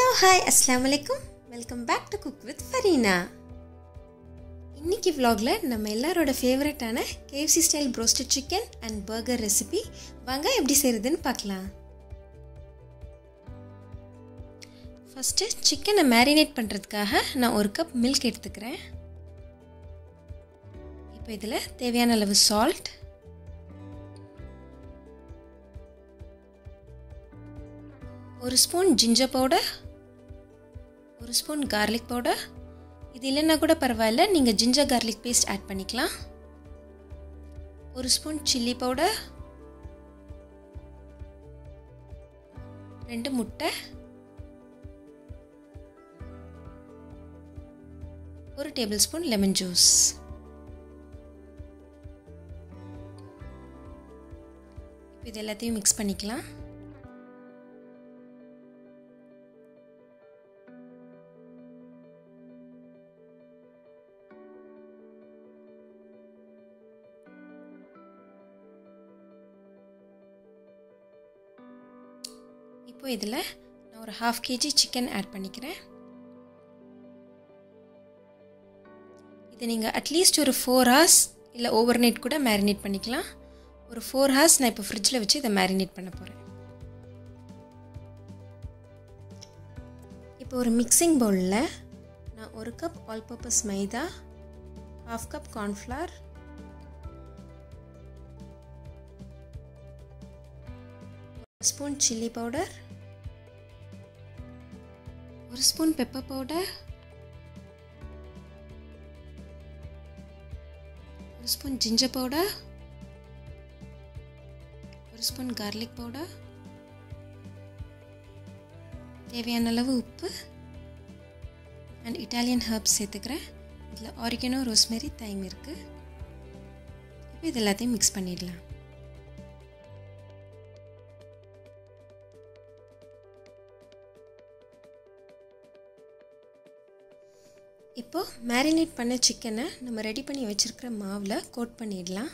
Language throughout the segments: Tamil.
ஹாய் அஸ்லாம் வலைக்கும் welcome back to cook with Fareena இன்னைக்கு vlogல நம்ம எல்லாரோட ஃபேவரட்டான KFC style broasted chicken and burger recipe வாங்க எப்படி செய்கிறதுன்னு பார்க்கலாம் ஃபஸ்ட்டு சிக்கனை மேரினேட் பண்ணுறதுக்காக நான் ஒரு கப் மில்க் எடுத்துக்கிறேன் இப்போ இதில் தேவையான அளவு சால்ட் ஒரு ஸ்பூன் ஜிஞ்சர் பவுடர் ஒரு ஸ்பூன் கார்லிக் பவுடர் இது இல்லைன்னா கூட பரவாயில்ல நீங்கள் ஜிஞ்சர் கார்லிக் பேஸ்ட் ஆட் பண்ணிக்கலாம் ஒரு ஸ்பூன் சில்லி பவுடர் ரெண்டு முட்டை ஒரு டேபிள் ஸ்பூன் லெமன் ஜூஸ் இப்போ இது எல்லாத்தையும் மிக்ஸ் பண்ணிக்கலாம் இப்போ இதில் நான் ஒரு ஹாஃப் கேஜி சிக்கன் ஆட் பண்ணிக்கிறேன் இது நீங்கள் அட்லீஸ்ட் ஒரு ஃபோர் ஹார்ஸ் இல்லை ஓவர் நைட் கூட மேரினேட் பண்ணிக்கலாம் ஒரு ஃபோர் ஹார்ஸ் நான் இப்போ ஃப்ரிட்ஜில் வச்சு இதை மேரினேட் பண்ண போகிறேன் இப்போ ஒரு மிக்சிங் பவுலில் நான் ஒரு cup all purpose maida half cup cornflour spoon chilli powder ஒரு ஸ்பூன் பெப்பர் பவுடர் ஒரு ஸ்பூன் ஜிஞ்சர் பவுடர் ஒரு ஸ்பூன் கார்லிக் பவுடர் தேவையான அளவு உப்பு அண்ட் இட்டாலியன் ஹர்ப்ஸ் சேர்த்துக்கிறேன் இதில் ஆரிகனோ ரோஸ்மெரி தைம் இருக்குது இப்போ இது எல்லாத்தையும் மிக்ஸ் பண்ணிடலாம் இப்போ மேரினேட் பண்ண சிக்கனை நம்ம ரெடி பண்ணி வச்சுருக்கிற மாவில் கோட் பண்ணிடலாம்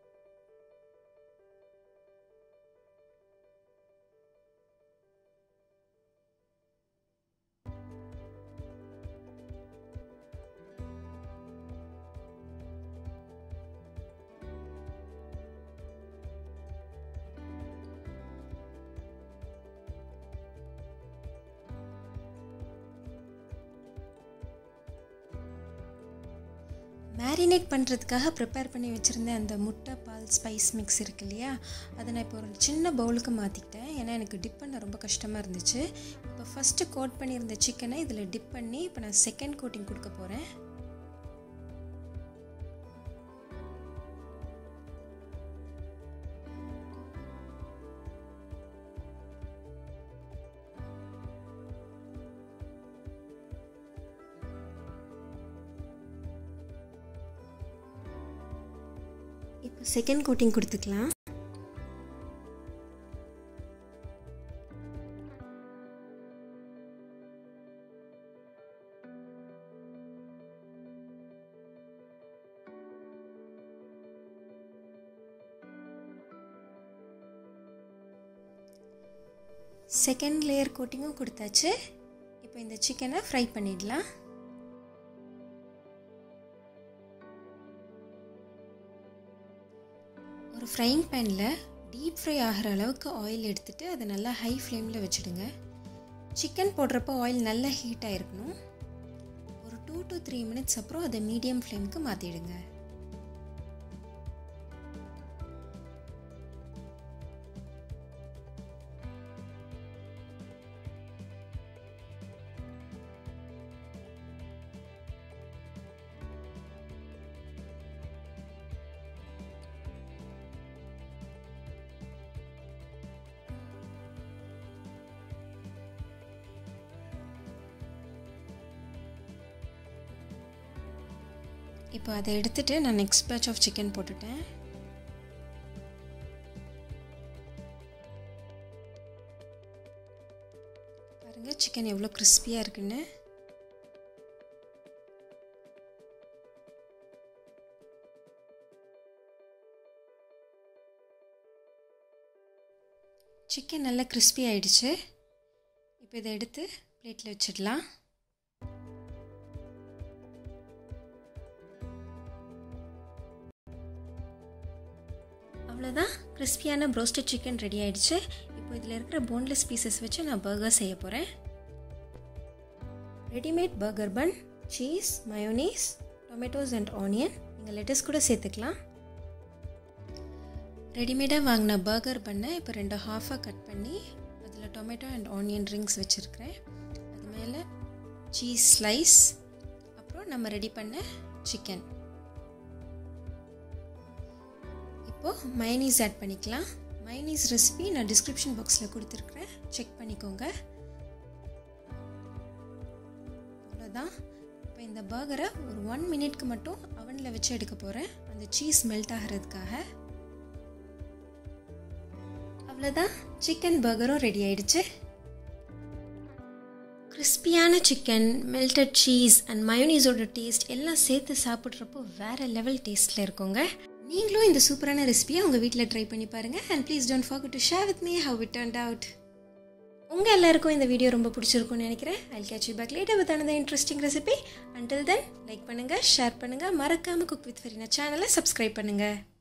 மேரினேட் பண்ணுறதுக்காக ப்ரிப்பேர் பண்ணி வச்சுருந்த அந்த முட்டை பால் ஸ்பைஸ் மிக்ஸ் இருக்கு இல்லையா அதை நான் இப்போ ஒரு சின்ன பவுலுக்கு மாற்றிக்கிட்டேன் ஏன்னா எனக்கு டிப் பண்ண ரொம்ப கஷ்டமாக இருந்துச்சு இப்போ ஃபஸ்ட்டு கோட் பண்ணியிருந்த சிக்கனை இதில் டிப் பண்ணி இப்போ நான் செகண்ட் கோட்டிங் கொடுக்க போகிறேன் இப்போ செகண்ட் கோட்டிங் கொடுத்துக்கலாம் செகண்ட் லேயர் கோட்டிங்கும் கொடுத்தாச்சு இப்போ இந்த சிக்கனை ஃப்ரை பண்ணிடலாம் ஒரு ஃப்ரைங் பேனில் டீப் ஃப்ரை ஆகிற அளவுக்கு ஆயில் எடுத்துகிட்டு அதை நல்லா ஹை ஃப்ளேமில் வச்சுடுங்க சிக்கன் போடுறப்போ ஆயில் நல்லா ஹீட் ஆகிருக்கணும் ஒரு டூ டு த்ரீ மினிட்ஸ் அப்புறம் அதை மீடியம் ஃப்ளேமுக்கு மாற்றிடுங்க இப்போ அதை எடுத்துகிட்டு நான் நெக்ஸ்ட் பேட்ச் ஆஃப் சிக்கன் போட்டுட்டேன் பாருங்கள் சிக்கன் எவ்வளோ கிறிஸ்பியாக இருக்குன்னு சிக்கன் நல்லா கிறிஸ்பி ஆயிடுச்சு இப்போ இதை எடுத்து பிளேட்டில் வச்சிடலாம் அவ்வளோதான் கிறிஸ்பியான ப்ரோஸ்டட் சிக்கன் ரெடி ஆயிடுச்சு இப்போ இதில் இருக்கிற போன்லெஸ் பீசஸ் வச்சு நான் பர்கர் செய்ய போகிறேன் readymade burger bun cheese mayonnaise tomatoes and onion நீங்கள் லெட்டஸ் கூட சேர்த்துக்கலாம் ரெடிமேடாக வாங்கின பர்கர் பண்ணை இப்போ ரெண்டு ஹாஃபாக கட் பண்ணி அதில் டொமேட்டோ அண்ட் ஆனியன் ரிங்ஸ் வச்சுருக்கிறேன் அது மேலே சீஸ் ஸ்லைஸ் அப்புறம் நம்ம ரெடி பண்ண சிக்கன் இப்போது மைனீஸ் ஆட் பண்ணிக்கலாம் மைனீஸ் ரெசிபி நான் டிஸ்கிரிப்ஷன் பாக்ஸில் கொடுத்துருக்குறேன் செக் பண்ணிக்கோங்க அவ்வளோதான் இப்போ இந்த பர்கரை ஒரு ஒன் மினிட்க்கு மட்டும் அவனில் வச்சு எடுக்க போகிறேன் அந்த சீஸ் மெல்ட் ஆகிறதுக்காக அவ்வளோதான் சிக்கன் பர்கரும் ரெடி ஆயிடுச்சு கிறிஸ்பியான சிக்கன் மெல்டட் சீஸ் அண்ட் மயோனீஸோட டேஸ்ட் எல்லாம் சேர்த்து சாப்பிட்றப்போ வேறு லெவல் டேஸ்ட்டில் இருக்குங்க நீங்களும் இந்த சூப்பரான ரெசிபியை உங்கள் வீட்டில் ட்ரை பண்ணி பாருங்கள் and please don't forget to share with me how it turned out உங்கள் எல்லாருக்கும் இந்த வீடியோ ரொம்ப பிடிச்சிருக்கும்னு நினைக்கிறேன் I catch you back later with another interesting recipe until then like பண்ணுங்கள் ஷேர் பண்ணுங்கள் மறக்காமல் குக் வித் ஃபெரினா சேனலை சப்ஸ்கிரைப் பண்ணுங்கள்